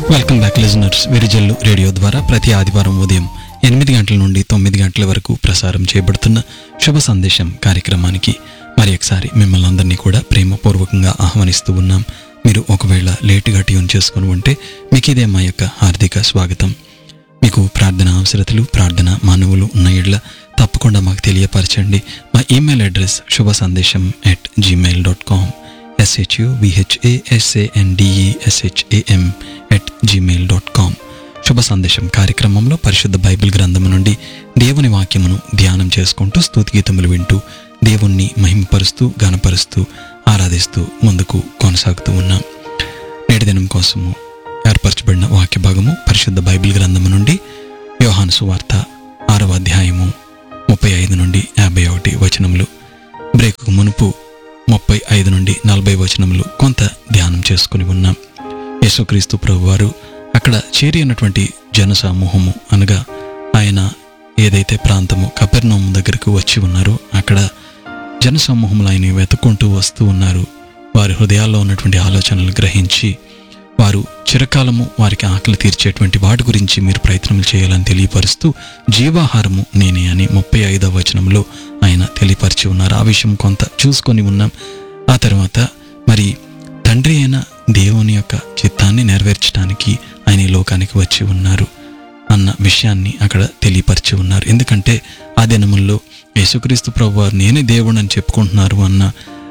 welcome back listeners Virijallu radio ద్వారా ప్రతి ఆదివారం ఉదయం ఎనిమిది గంటల నుండి తొమ్మిది గంటల వరకు ప్రసారం చేయబడుతున్న శుభ సందేశం కార్యక్రమానికి మరి ఒకసారి మిమ్మల్ని అందరినీ కూడా ప్రేమపూర్వకంగా ఆహ్వానిస్తూ ఉన్నాం మీరు ఒకవేళ లేటుగా ట్యూన్ చేసుకుని ఉంటే మీకు ఇదే మా యొక్క హార్దిక స్వాగతం మీకు ప్రార్థన అవసరతలు ప్రార్థన మానవులు ఉన్న ఇళ్ళ తప్పకుండా మాకు తెలియపరచండి మా ఈమెయిల్ అడ్రస్ శుభ సందేశం at Gmail dot com SHU విహెచ్ఏఎస్ఏఎన్డిఈఎస్హెచ్ఏఎం at Gmail dot com శుభ సందేశం కార్యక్రమంలో పరిశుద్ధ బైబిల్ గ్రంథము నుండి దేవుని వాక్యమును ధ్యానం చేసుకుంటూ స్తుతిగీతములు వింటూ దేవుణ్ణి మహిమపరుస్తూ గనపరుస్తూ ఆరాధిస్తూ ముందుకు కొనసాగుతూ ఉన్నాం నేటి దినం కోసము ఏర్పరచబడిన వాక్య భాగము పరిశుద్ధ బైబిల్ గ్రంథము నుండి యోహాను సువార్త ఆరవ అధ్యాయము ముప్పై ఐదు నుండి యాభై ఒకటి వచనములు బ్రేకుకు మునుపు ముప్పై ఐదు నుండి నలభై వచనములు కొంత ధ్యానం చేసుకుని ఉన్నాం యేసుక్రీస్తు ప్రభు వారు అక్కడ చేరి ఉన్నటువంటి జన సమూహము అనగా ఆయన ఏదైతే ప్రాంతము కపెర్నోము దగ్గరకు వచ్చి ఉన్నారో అక్కడ జన సమూహములు ఆయన వెతుక్కుంటూ వస్తూ ఉన్నారు వారి హృదయాల్లో ఉన్నటువంటి ఆలోచనలు గ్రహించి వారు చిరకాలము వారికి ఆకలి తీర్చేటువంటి వాటి గురించి మీరు ప్రయత్నములు చేయాలని తెలియపరుస్తూ జీవాహారము నేనే అని ముప్పై ఐదవ వచనంలో ఆయన తెలియపరిచి ఉన్నారు ఆ విషయం కొంత చూసుకొని ఉన్నాం ఆ తర్వాత మరి తండ్రి అయిన దేవుని యొక్క చిత్తాన్ని నెరవేర్చడానికి ఆయన ఈ లోకానికి వచ్చి ఉన్నారు అన్న విషయాన్ని అక్కడ తెలియపరిచి ఉన్నారు ఎందుకంటే ఆ దినముల్లో యేసుక్రీస్తు ప్రభు వారు నేనే దేవుడు అని చెప్పుకుంటున్నారు అన్న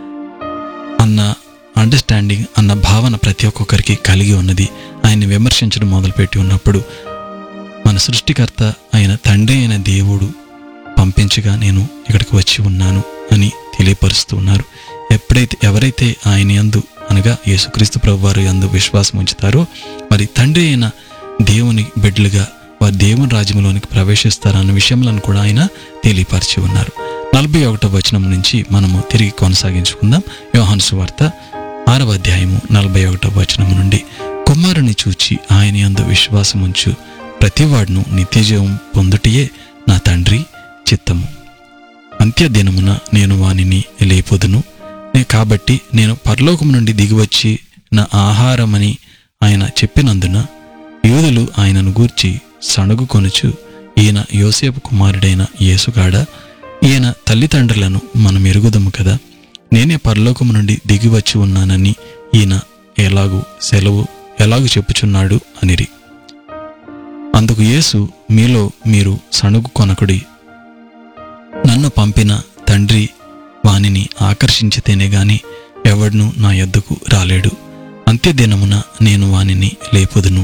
అన్న అండర్స్టాండింగ్ అన్న భావన ప్రతి ఒక్కొక్కరికి కలిగి ఉన్నది ఆయన్ని విమర్శించడం మొదలుపెట్టి ఉన్నప్పుడు మన సృష్టికర్త అయిన తండ్రి అయిన దేవుడు పంపించగా నేను ఇక్కడికి వచ్చి ఉన్నాను అని తెలియపరుస్తూ ఉన్నారు ఎప్పుడైతే ఎవరైతే ఆయన యందు అనగా యేసుక్రీస్తు ప్రభు వారు యందు విశ్వాసం ఉంచుతారో మరి తండ్రి అయిన దేవుని బిడ్డలుగా వారు దేవుని రాజ్యంలోనికి ప్రవేశిస్తారన్న విషయంలో కూడా ఆయన తెలియపరిచి ఉన్నారు నలభై ఒకటో వచనం నుంచి మనము తిరిగి కొనసాగించుకుందాం యోహాను సువార్త ఆరవ అధ్యాయము నలభై ఒకటో వచనం నుండి కుమారుని చూచి ఆయన యందు విశ్వాసం ఉంచు ప్రతివాడును నిత్యజీవం పొందుటియే నా తండ్రి చిత్తము అంత్యదినమున నేను వానిని లేపొదును నే కాబట్టి నేను పరలోకము నుండి దిగివచ్చి నా ఆహారమని ఆయన చెప్పినందున యూదులు ఆయనను గూర్చి సణుగు కొనుచు ఈయన యోసేపు కుమారుడైన యేసుగాడ ఈయన తల్లిదండ్రులను మనం ఎరుగుదము కదా నేనే పరలోకము నుండి దిగివచ్చి ఉన్నానని ఈయన ఎలాగూ సెలవు ఎలాగూ చెప్పుచున్నాడు అనిరి అందుకు యేసు మీలో మీరు సణుగు కొనకుడి నన్ను పంపిన తండ్రి వానిని ఆకర్షించితేనే గాని ఎవడును నా యొద్దకు రాలేడు అంత్యదినమున నేను వానిని లేపుదును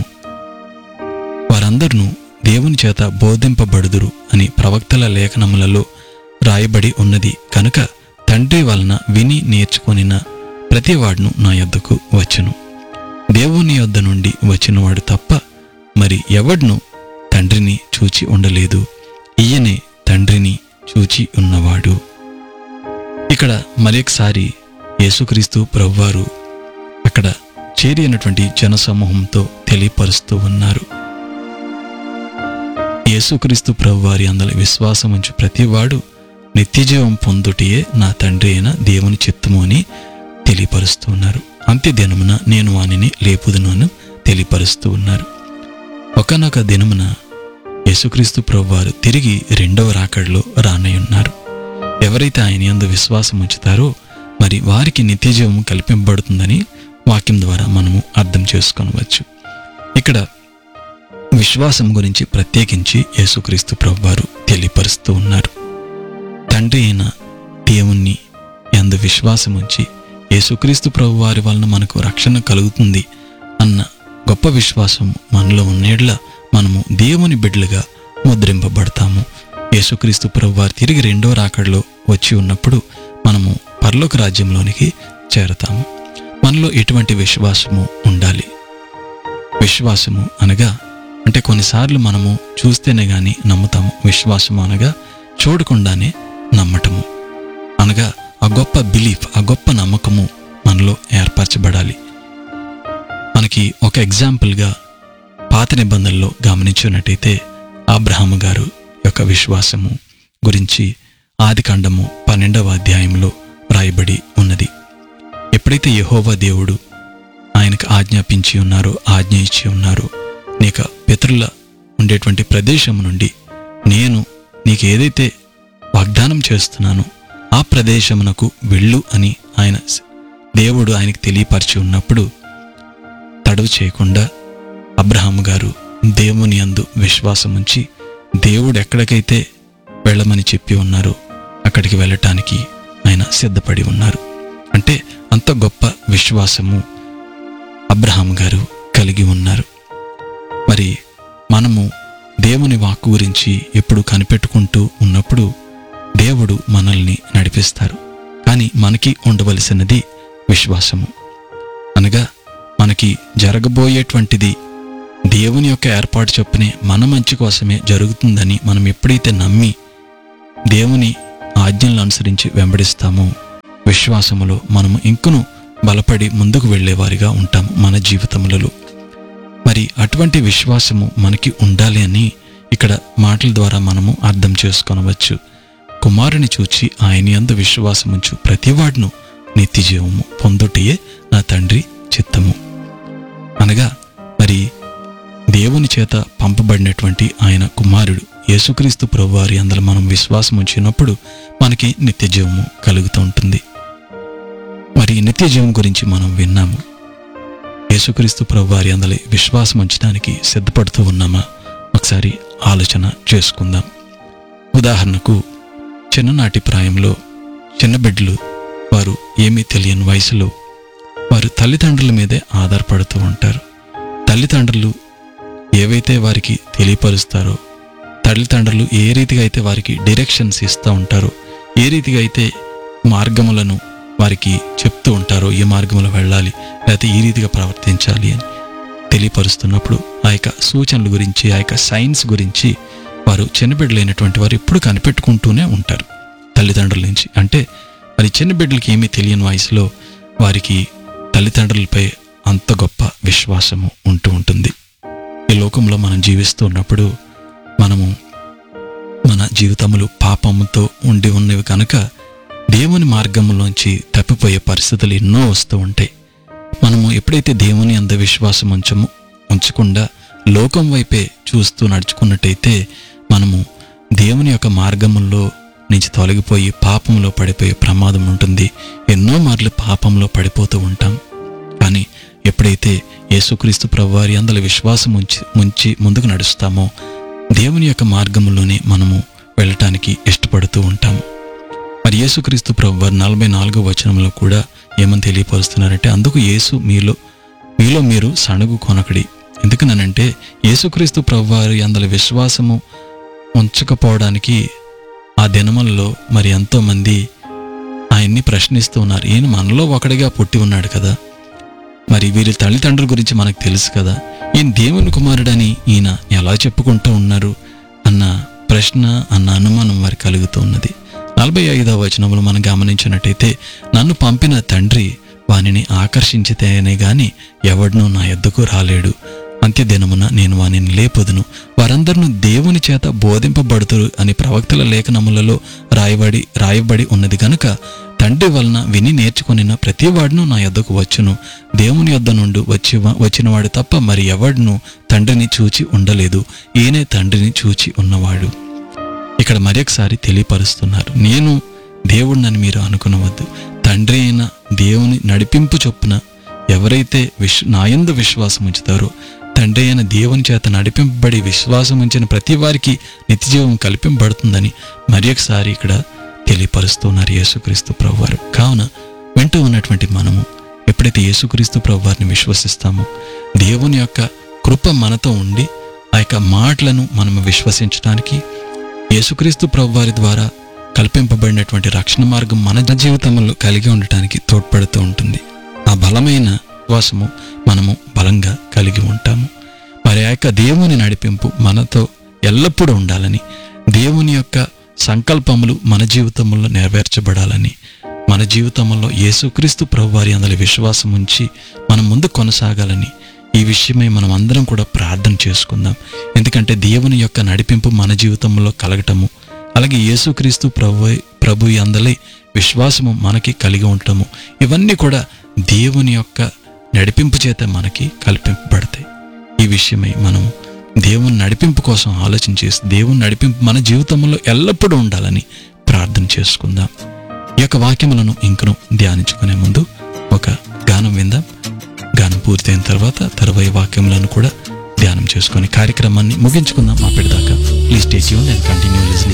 వారందరూ దేవుని చేత బోధింపబడుదురు అని ప్రవక్తల లేఖనములలో రాయబడి ఉన్నది కనుక తండ్రి వలన విని నేర్చుకొనిన ప్రతివాడును నా యొద్దకు వచ్చును దేవుని యొద్ద నుండి వచ్చినవాడు తప్ప మరి ఎవడును తండ్రిని చూచి ఉండలేదు ఈయనే తండ్రిని చూచి ఉన్నవాడు ఇక్కడ మరొకసారి యేసుక్రీస్తు ప్రభువారు అక్కడ చేరి అయినటువంటి జనసమూహంతో తెలియపరుస్తూ ఉన్నారు యేసుక్రీస్తు ప్రభువారి అందరి విశ్వాసం ఉంచి ప్రతివాడు నిత్యజీవం పొందుటియే నా తండ్రి అయిన దేవుని చిత్తము అని తెలియపరుస్తూ ఉన్నారు అంత్యదినమున నేను వానిని లేపుదును అని తెలియపరుస్తూ ఉన్నారు ఒకనొక దినమున యేసుక్రీస్తు ప్రభువారు తిరిగి రెండవ రాకడలో రానయ్యున్నారు ఎవరైతే ఆయన యందు విశ్వాసం ఉంచుతారో మరి వారికి నిత్యజీవం కల్పింపబడుతుందని వాక్యం ద్వారా మనము అర్థం చేసుకొనవచ్చు ఇక్కడ విశ్వాసం గురించి ప్రత్యేకించి యేసుక్రీస్తు ప్రభువారు తెలియపరుస్తూ ఉన్నారు తండ్రి అయిన దేవుణ్ణి ఎందు విశ్వాసం ఉంచి యేసుక్రీస్తు ప్రభు వారి వలన మనకు రక్షణ కలుగుతుంది అన్న గొప్ప విశ్వాసం మనలో ఉన్నేళ్ల మనము దేవుని బిడ్డలుగా ముద్రింపబడతాము యేసుక్రీస్తు ప్రభు వారు తిరిగి రెండో రాకడలో వచ్చి ఉన్నప్పుడు మనము పరలోక రాజ్యంలోనికి చేరతాము మనలో ఎటువంటి విశ్వాసము ఉండాలి విశ్వాసము అనగా అంటే కొన్నిసార్లు మనము చూస్తేనే గాని నమ్ముతాము విశ్వాసము అనగా చూడకుండానే నమ్మటము అనగా ఆ గొప్ప బిలీఫ్ ఆ గొప్ప నమ్మకము మనలో ఏర్పరచబడాలి మనకి ఒక ఎగ్జాంపుల్గా పాత నిబంధనలో గమనించినట్టయితే అబ్రహాము గారు యొక్క విశ్వాసము గురించి ఆదికాండము పన్నెండవ అధ్యాయంలో వ్రాయబడి ఉన్నది ఎప్పుడైతే యెహోవా దేవుడు ఆయనకు ఆజ్ఞాపించి ఉన్నారు ఆజ్ఞ ఇచ్చి ఉన్నారు నీకు పితరుల ఉండేటువంటి ప్రదేశం నుండి నేను నీకు ఏదైతే వాగ్దానం చేస్తున్నానో ఆ ప్రదేశమునకు వెళ్ళు అని ఆయన దేవుడు ఆయనకు తెలియపరిచి ఉన్నప్పుడు తడవు చేయకుండా అబ్రహాం గారు దేవుని అందు విశ్వాసం ఉంచి దేవుడు ఎక్కడికైతే వెళ్ళమని చెప్పి ఉన్నారో అక్కడికి వెళ్ళటానికి ఆయన సిద్ధపడి ఉన్నారు అంటే అంత గొప్ప విశ్వాసము అబ్రహాం గారు కలిగి ఉన్నారు మరి మనము దేవుని వాక్కు గురించి ఎప్పుడు కనిపెట్టుకుంటూ ఉన్నప్పుడు దేవుడు మనల్ని నడిపిస్తారు కానీ మనకి ఉండవలసినది విశ్వాసము అనగా మనకి జరగబోయేటువంటిది దేవుని యొక్క ఏర్పాటు చొప్పునే మన మంచి కోసమే జరుగుతుందని మనం ఎప్పుడైతే నమ్మి దేవుని ఆజ్ఞలను అనుసరించి వెంబడిస్తామో విశ్వాసములో మనము ఇంకను బలపడి ముందుకు వెళ్ళేవారిగా ఉంటాము మన జీవితములలో మరి అటువంటి విశ్వాసము మనకి ఉండాలి అని ఇక్కడ మాటల ద్వారా మనము అర్థం చేసుకొనవచ్చు కుమారుని చూచి ఆయన యందు విశ్వాసముంచు ప్రతివాడును నిత్య జీవము పొందుటయే నా తండ్రి చిత్తము అనగా మరి దేవుని చేత పంపబడినటువంటి ఆయన కుమారుడు యేసుక్రీస్తు ప్రభువారి అందులో మనం విశ్వాసం ఉంచినప్పుడు మనకి నిత్య జీవము కలుగుతూ ఉంటుంది మరి ఈ నిత్య జీవం గురించి మనం విన్నాము యేసుక్రీస్తు ప్రభువారి అందలి విశ్వాసం ఉంచడానికి సిద్ధపడుతూ ఉన్నామా ఒకసారి ఆలోచన చేసుకుందాం ఉదాహరణకు చిన్ననాటి ప్రాయంలో చిన్న బిడ్డలు వారు ఏమీ తెలియని వయసులో వారు తల్లిదండ్రుల మీదే ఆధారపడుతూ ఉంటారు తల్లిదండ్రులు ఏవైతే వారికి తెలియపరుస్తారో తల్లిదండ్రులు ఏ రీతిగా అయితే వారికి డైరెక్షన్స్ ఇస్తూ ఉంటారో ఏ రీతిగా అయితే మార్గములను వారికి చెప్తూ ఉంటారో ఈ మార్గంలో వెళ్ళాలి లేకపోతే ఈ రీతిగా ప్రవర్తించాలి అని తెలియపరుస్తున్నప్పుడు ఆ యొక్క సూచనల గురించి ఆ యొక్క సైన్స్ గురించి వారు చిన్నబిడ్డలైనటువంటి వారు ఎప్పుడు కనిపెట్టుకుంటూనే ఉంటారు తల్లిదండ్రుల నుంచి అంటే మరి చిన్న బిడ్డలకి ఏమీ తెలియని వయసులో వారికి తల్లిదండ్రులపై అంత గొప్ప విశ్వాసము ఉంటూ ఉంటుంది ఈ లోకంలో మనం జీవిస్తూ ఉన్నప్పుడు మనము మన జీవితములు పాపముతో ఉండి ఉన్నవి కనుక దేవుని మార్గంలోంచి తప్పిపోయే పరిస్థితులు ఎన్నో వస్తూ ఉంటాయి మనము ఎప్పుడైతే దేవుని అంత విశ్వాసం ఉంచము ఉంచకుండా లోకం వైపే చూస్తూ నడుచుకున్నట్టయితే మనము దేవుని యొక్క మార్గముల్లో నుంచి తొలగిపోయి పాపంలో పడిపోయే ప్రమాదం ఉంటుంది ఎన్నో మార్లు పాపంలో పడిపోతూ ఉంటాం కానీ ఎప్పుడైతే యేసుక్రీస్తు ప్రభువారి అందరి విశ్వాసం ఉంచి ముంచి ముందుకు నడుస్తామో దేవుని యొక్క మార్గంలోనే మనము వెళ్ళటానికి ఇష్టపడుతూ ఉంటాము మరి యేసుక్రీస్తు ప్రభువారు నలభై నాలుగో వచనంలో కూడా ఏమని తెలియపరుస్తున్నారంటే అందుకు యేసు మీలో మీలో మీరు సణుగు కొనకడి ఎందుకనంటే యేసుక్రీస్తు ప్రభువారి అందరి విశ్వాసము ఉంచకపోవడానికి ఆ దినములలో మరి ఎంతోమంది ఆయన్ని ప్రశ్నిస్తూ ఉన్నారు ఈయన మనలో ఒకడిగా పుట్టి ఉన్నాడు కదా మరి వీరి తల్లిదండ్రుల గురించి మనకు తెలుసు కదా ఈయన దేవుని కుమారుడని ఈయన ఎలా చెప్పుకుంటూ ఉన్నారు అన్న ప్రశ్న అన్న అనుమానం వారికి కలుగుతూ ఉన్నది నలభై ఐదవ వచనంలో మనం గమనించినట్టయితే నన్ను పంపిన తండ్రి వానిని ఆకర్షించితేనే గాని ఎవడనూ నా యొద్దకు రాలేడు అంత్యదినమున నేను వానిని లేపొదును వారందరినూ దేవుని చేత బోధింపబడుతురు అని ప్రవక్తల లేఖనములలో రాయబడి రాయబడి ఉన్నది కనుక తండ్రి వలన విని నేర్చుకొనిన ప్రతి వాడును నా యొద్దకు వచ్చును దేవుని యొద్ద నుండి వచ్చి వచ్చినవాడు తప్ప మరి ఎవడును తండ్రిని చూచి ఉండలేదు ఈయనే తండ్రిని చూచి ఉన్నవాడు ఇక్కడ మరొకసారి తెలియపరుస్తున్నారు నేను దేవుడినని మీరు అనుకునవద్దు తండ్రి అయిన దేవుని నడిపింపు చొప్పున ఎవరైతే విశ్ నాయందు విశ్వాసం ఉంచుతారో తండ్రి అయిన దేవుని చేత నడిపింపబడి విశ్వాసం ఉంచిన ప్రతి వారికి నిత్యజీవం కల్పింపబడుతుందని మరొకసారి ఇక్కడ తెలియపరుస్తున్నారు యేసుక్రీస్తు ప్రభువారు కావున వింటూ ఉన్నటువంటి మనము ఎప్పుడైతే యేసుక్రీస్తు ప్రభువారిని విశ్వసిస్తామో దేవుని యొక్క కృప మనతో ఉండి ఆ యొక్క మాటలను మనము విశ్వసించడానికి యేసుక్రీస్తు ప్రభువారి ద్వారా కల్పింపబడినటువంటి రక్షణ మార్గం మన జీవితంలో కలిగి ఉండటానికి తోడ్పడుతూ ఉంటుంది ఆ బలమైన విశ్వాసము మనము బలంగా కలిగి ఉంటాము మరి ఆ యొక్క దేవుని నడిపింపు మనతో ఎల్లప్పుడూ ఉండాలని దేవుని యొక్క సంకల్పములు మన జీవితంలో నెరవేర్చబడాలని మన జీవితంలో యేసుక్రీస్తు ప్రభువారి అందరి విశ్వాసం ఉంచి మనం ముందు కొనసాగాలని ఈ విషయమై మనం అందరం కూడా ప్రార్థన చేసుకుందాం ఎందుకంటే దేవుని యొక్క నడిపింపు మన జీవితంలో కలగటము అలాగే యేసుక్రీస్తు ప్రభు ప్రభు అందలి విశ్వాసము మనకి కలిగి ఉండటము ఇవన్నీ కూడా దేవుని యొక్క నడిపింపు చేత మనకి కల్పింపబడతాయి ఈ విషయమై మనం దేవుని నడిపింపు కోసం ఆలోచన చేసి దేవుని నడిపింపు మన జీవితంలో ఎల్లప్పుడూ ఉండాలని ప్రార్థన చేసుకుందాం ఈ యొక్క వాక్యములను ఇంకను ధ్యానించుకునే ముందు ఒక గానం విందాం గానం పూర్తయిన తర్వాత తరువాయి వాక్యములను కూడా ధ్యానం చేసుకొని కార్యక్రమాన్ని ముగించుకుందాం అప్పటిదాకా please take you and continue listening